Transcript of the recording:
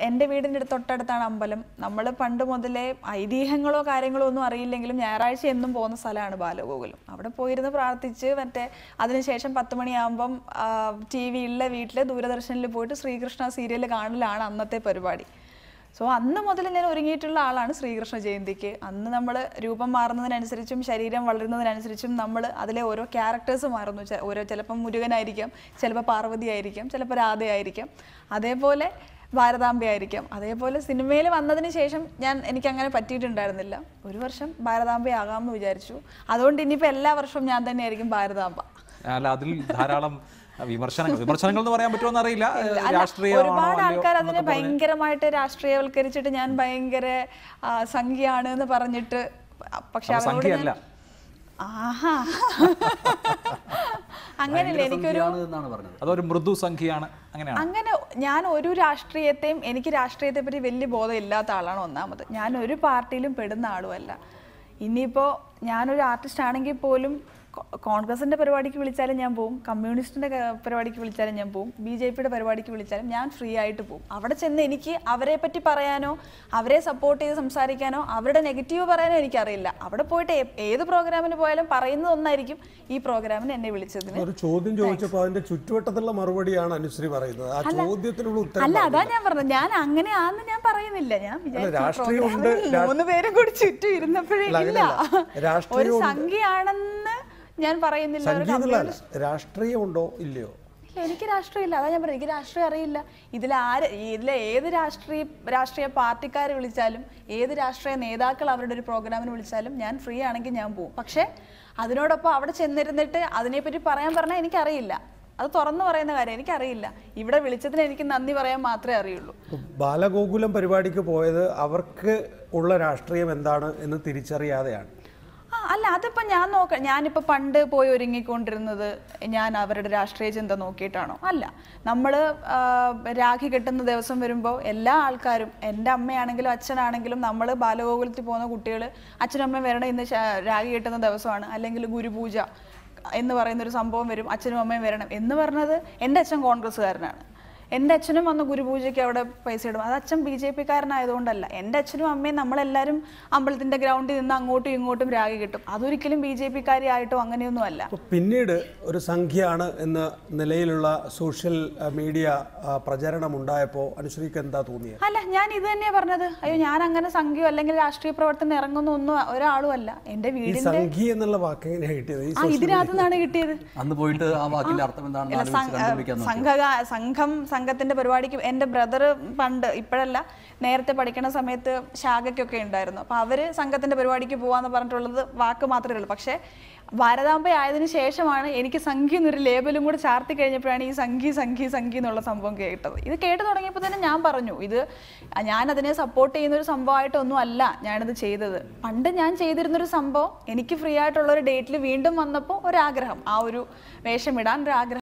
എൻ്റെ വീടിൻ്റെ അടുത്ത് തൊട്ടടുത്താണ് അമ്പലം നമ്മൾ പണ്ട് മുതലേ ഐതിഹ്യങ്ങളോ കാര്യങ്ങളോ ഒന്നും അറിയില്ലെങ്കിലും ഞായറാഴ്ച എന്നും പോകുന്ന സ്ഥലമാണ് ബാലഗോകുലം അവിടെ പോയിരുന്ന് പ്രാർത്ഥിച്ച് മറ്റേ അതിനുശേഷം പത്ത് മണിയാകുമ്പം ടി വിയിലെ വീട്ടിൽ ദൂരദർശനിൽ പോയിട്ട് ശ്രീകൃഷ്ണ സീരിയൽ കാണലാണ് അന്നത്തെ പരിപാടി സോ അന്ന് മുതൽ ഞാൻ ഒരുങ്ങിയിട്ടുള്ള ആളാണ് ശ്രീകൃഷ്ണ ജയന്തിക്ക് അന്ന് നമ്മൾ രൂപം മാറുന്നതിനനുസരിച്ചും ശരീരം വളരുന്നതിനനുസരിച്ചും നമ്മൾ അതിലെ ഓരോ ക്യാരക്ടേഴ്സ് മാറുന്നു ചെ- ഓരോ ചിലപ്പം മുരുകനായിരിക്കാം ചിലപ്പോൾ പാർവതി ആയിരിക്കാം ചിലപ്പോൾ രാധയായിരിക്കാം അതേപോലെ ഭാരതാംബ ആയിരിക്കാം അതേപോലെ സിനിമയിൽ വന്നതിന് ശേഷം ഞാൻ എനിക്ക് അങ്ങനെ പറ്റിയിട്ടുണ്ടായിരുന്നില്ല ഒരു വർഷം ഭാരതാംബയാകാമെന്ന് വിചാരിച്ചു അതുകൊണ്ട് ഇനിയിപ്പോൾ എല്ലാ വർഷവും ഞാൻ തന്നെയായിരിക്കും ഭാരതാംബ അല്ല അതിൽ ധാരാളം വിമർശനങ്ങൾ വിമർശനങ്ങൾ എന്ന് പറയാൻ പറ്റുമോ എന്നറിയില്ല അല്ല, രാഷ്ട്രീയമാണോ ഒരുപാട് അല്ലയോ ആൾക്കാർ അതിനെ എന്നൊക്കെ പറഞ്ഞ് ഭയങ്കരമായിട്ട് രാഷ്ട്രീയവൽക്കരിച്ചിട്ട് ഞാൻ ഭയങ്കര ആ, സംഖ്യയാണ് എന്ന് പറഞ്ഞിട്ട് പക്ഷെ അപ്പൊ അവരോട് ഞാൻ സംഖ്യയല്ല. ആഹാ അങ്ങനെയല്ല എനിക്കൊരു സംഖ്യയാണ് എന്നാണ് പറഞ്ഞത് അതൊരു മൃദു സംഖ്യയാണ് അങ്ങനെയാണ് അങ്ങനെ ഞാൻ ഒരു രാഷ്ട്രീയത്തെയും എനിക്ക് രാഷ്ട്രീയത്തെ പറ്റി വലിയ ബോധം ഇല്ലാത്ത ആളാണ് ഒന്നാമത് ഞാൻ ഒരു പാർട്ടിയിലും പെടുന്ന ആളുമല്ല ഇനിയിപ്പോൾ ഞാനൊരു ആർട്ടിസ്റ്റ് ആണെങ്കിൽ പോലും കോ- കോൺഗ്രസിന്റെ പരിപാടിക്ക് വിളിച്ചാലും ഞാൻ പോവും കമ്മ്യൂണിസ്റ്റിന്റെ ക- പരിപാടിക്ക് വിളിച്ചാലും ഞാൻ പോവും ബി ജെ പിയുടെ പരിപാടിക്ക് വിളിച്ചാലും ഞാൻ ഫ്രീ ആയിട്ട് പോവും അവിടെ ചെന്ന് എനിക്ക് അവരെ പറ്റി പറയാനോ അവരെ സപ്പോർട്ട് ചെയ്ത് സംസാരിക്കാനോ അവരുടെ നെഗറ്റീവ് പറയാനോ എനിക്കറിയില്ല അവിടെ പോയിട്ട് ഏ- ഏത് പ്രോഗ്രാമിന് പോയാലും പറയുന്നത് ഒന്നായിരിക്കും ഈ പ്രോഗ്രാമിന് എന്നെ വിളിച്ചതിന് ഒരു ചോദ്യം ചോദിച്ചപ്പോൾ അതിന്റെ ചുറ്റുവട്ടത്തുള്ള മറുപടിയാണ് അനുശ്രീ പറയുന്നത് ആ ചോദ്യത്തിനുള്ള ഉത്തരം അല്ല അതാ ഞാൻ പറഞ്ഞത് ഞാൻ അങ്ങനെ ആന്ന് ഞാൻ പറയുന്നില്ല ഞാൻ വിചാരിച്ചു രാഷ്ട്രീയം ഉണ്ട്, പ്രോഗ്രാമിൽ മൂന്ന് പേരും കൂടി ചുറ്റും ഇരുന്നപ്പോഴേ അല്ല, ഇല്ല അങ്ങനെയല്ല. രാഷ്ട്രീയം ഒരു ഉണ്ട്. സംഖ്യയാണെന്ന് ഞാൻ പറയുന്നില്ല ഒരു സംഖ്യ കമ്മ്യൂണിസ്റ്റ് എന്നുള്ളതല്ല രാഷ്ട്രീയമുണ്ടോ ഇല്ലയോ ഇല്ല എനിക്ക് രാഷ്ട്രീയമില്ല അതാ ഞാൻ പറഞ്ഞത് എനിക്ക് രാഷ്ട്രീയം അറിയില്ല ഇതിൽ ആര് ഇതിലെ ഏത് രാഷ്ട്രീയ രാഷ്ട്രീയ പാർട്ടിക്കാർ വിളിച്ചാലും ഏത് രാഷ്ട്രീയ നേതാക്കൾ അവരുടെ ഒരു പ്രോഗ്രാമിന് വിളിച്ചാലും ഞാൻ ഫ്രീ ആണെങ്കിൽ ഞാൻ പോകും പക്ഷേ അതിനോടൊപ്പം അവിടെ ചെന്നിരുന്നിട്ട് അതിനെപ്പറ്റി പറയാൻ പറഞ്ഞാൽ എനിക്കറിയില്ല അത് തുറന്നു പറയുന്ന കാര്യം എനിക്കറിയില്ല ഇവിടെ വിളിച്ചതിന് എനിക്ക് നന്ദി പറയാൻ മാത്രമേ അറിയുള്ളൂ ബാലഗോകുലം പരിപാടിക്ക് പോയത് അവർക്ക് ഉള്ള രാഷ്ട്രീയം എന്താണ് എന്ന് തിരിച്ചറിയാതെയാണ് ആ അല്ല അതിപ്പോൾ ഞാൻ നോക്ക ഞാനിപ്പോൾ പണ്ട് പോയി ഒരുങ്ങിക്കൊണ്ടിരുന്നത് ഞാൻ അവരുടെ രാഷ്ട്രീയ ചിന്ത നോക്കിയിട്ടാണോ അല്ല നമ്മൾ രാഖി കെട്ടുന്ന ദിവസം വരുമ്പോൾ എല്ലാ ആൾക്കാരും എൻ്റെ അമ്മയാണെങ്കിലും അച്ഛനാണെങ്കിലും നമ്മൾ ബാലഗോകുലത്തിൽ പോകുന്ന കുട്ടികൾ അച്ഛനും അമ്മയും വരണം ഇന്ന് ശ- രാഖി കെട്ടുന്ന ദിവസമാണ് അല്ലെങ്കിൽ ഗുരുപൂജ എന്ന് പറയുന്ന ഒരു സംഭവം വരും അച്ഛനും അമ്മയും വരണം എന്ന് പറഞ്ഞത് എൻ്റെ അച്ഛൻ കോൺഗ്രസ്സുകാരനാണ് എൻ്റെ അച്ഛനും വന്ന് ഗുരുപൂജയ്ക്ക് അവിടെ പൈസ ഇടും അത് അച്ഛൻ ബി ജെ പിക്കാരനായതുകൊണ്ടല്ല എൻ്റെ അച്ഛനും അമ്മയും നമ്മളെല്ലാവരും അമ്പലത്തിൻ്റെ ഗ്രൗണ്ടിൽ നിന്ന് അങ്ങോട്ടും ഇങ്ങോട്ടും രാഗി കിട്ടും അതൊരിക്കലും ബി ജെ പിക്കാരി ആയിട്ടോ അങ്ങനെയൊന്നും അല്ല അപ്പോൾ പിന്നീട് ഒരു സംഖ്യയാണ് എന്ന നിലയിലുള്ള സോഷ്യൽ ആ, മീഡിയ ആ, പ്രചരണം ഉണ്ടായപ്പോൾ അനുശ്രീക്ക് എന്താ തോന്നിയത് അല്ല ഞാൻ ഇത് തന്നെയാ പറഞ്ഞത് അയ്യോ ഞാൻ അങ്ങനെ സംഖ്യം അല്ലെങ്കിൽ രാഷ്ട്രീയ പ്രവർത്തനം ഇറങ്ങുന്ന ഒന്നും ഒരാളും അല്ല എൻ്റെ ഈ വീടിൻ്റെ സംഖ്യ എന്നുള്ള വാക്ക് എങ്ങനെയാണ് കിട്ടിയത് ഈ ആ ഇതിനകത്തു നിന്നാണ് കിട്ടിയത് അന്ന് പോയിട്ട് ആ വാക്കിന്റെ അർത്ഥം എന്താണെന്ന് ഇല്ല, ആലോചിച്ച് സം- കണ്ടുപിടിക്കാൻ നോക്കി സംഘ സംഘം സംഘത്തിന്റെ പരിപാടിക്ക് എൻ്റെ ബ്രദർ പണ്ട് ഇപ്പോഴല്ല നേരത്തെ പഠിക്കുന്ന സമയത്ത് ശാഖയ്ക്കൊക്കെ ഉണ്ടായിരുന്നു അപ്പോൾ അവര് സംഘത്തിന്റെ പരിപാടിക്ക് പോവാന്ന് പറഞ്ഞിട്ടുള്ളത് വാക്ക് മാത്രമേ ഉള്ളൂ പക്ഷേ ഭാരതാംബ ആയതിനു ശേഷമാണ് എനിക്ക് സംഖ്യ എന്നൊരു ലേബലും കൂടെ ചാർത്തി കഴിഞ്ഞപ്പോഴാണ് ഈ സംഖ്യ സംഖ്യ സംഖ്യ എന്നുള്ള സംഭവം കേട്ടത് ഇത് കേട്ട് തുടങ്ങിയപ്പോൾ തന്നെ ഞാൻ പറഞ്ഞു ഇത് ഞാൻ അതിനെ സപ്പോർട്ട് ചെയ്യുന്ന ഒരു സംഭവമായിട്ടൊന്നും അല്ല ഞാനിത് ചെയ്തത് പണ്ട് ഞാൻ ചെയ്തിരുന്നൊരു സംഭവം എനിക്ക് ഫ്രീ ആയിട്ടുള്ള ഒരു ഡേറ്റിൽ വീണ്ടും വന്നപ്പോൾ ഒരാഗ്രഹം ആ ഒരു വേഷമിടാൻ ഒരു ആഗ്രഹം